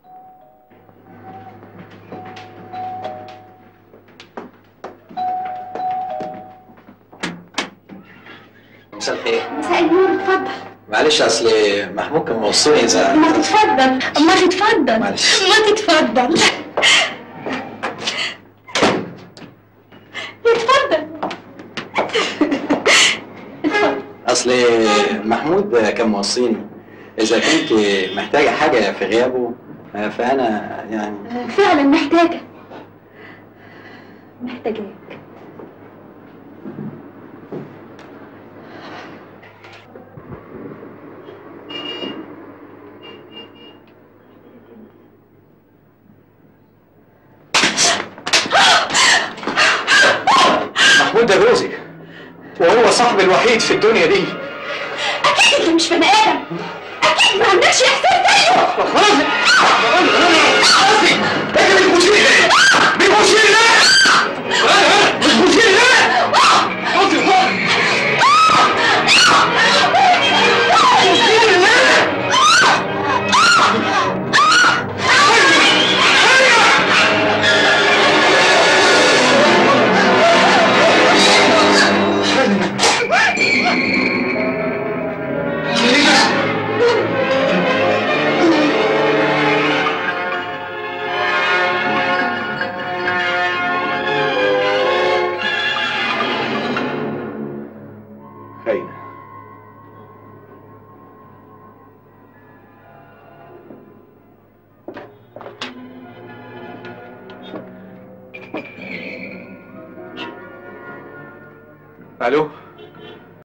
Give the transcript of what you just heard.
مساء الخير مساء النور اتفضل معلش اصل محمود كان موصوني اذا ما تتفضل ما تتفضل معلش. ما تتفضل اتفضل اتفضل اصل محمود كان موصيني اذا كنت محتاجه حاجه في غيابه فانا يعني فعلا محتاجة محتاجاك محمود ده جوزي وهو صاحبي الوحيد في الدنيا دي أكيد أنت مش بني آدم أكيد ما عندكش إحساس زيه خلاص ايه بتبوسيني ليه؟ بتبوسيني ليه؟ بتبوسيني ليه؟ بصي خالص بتبوسيني ليه؟ خاينة الو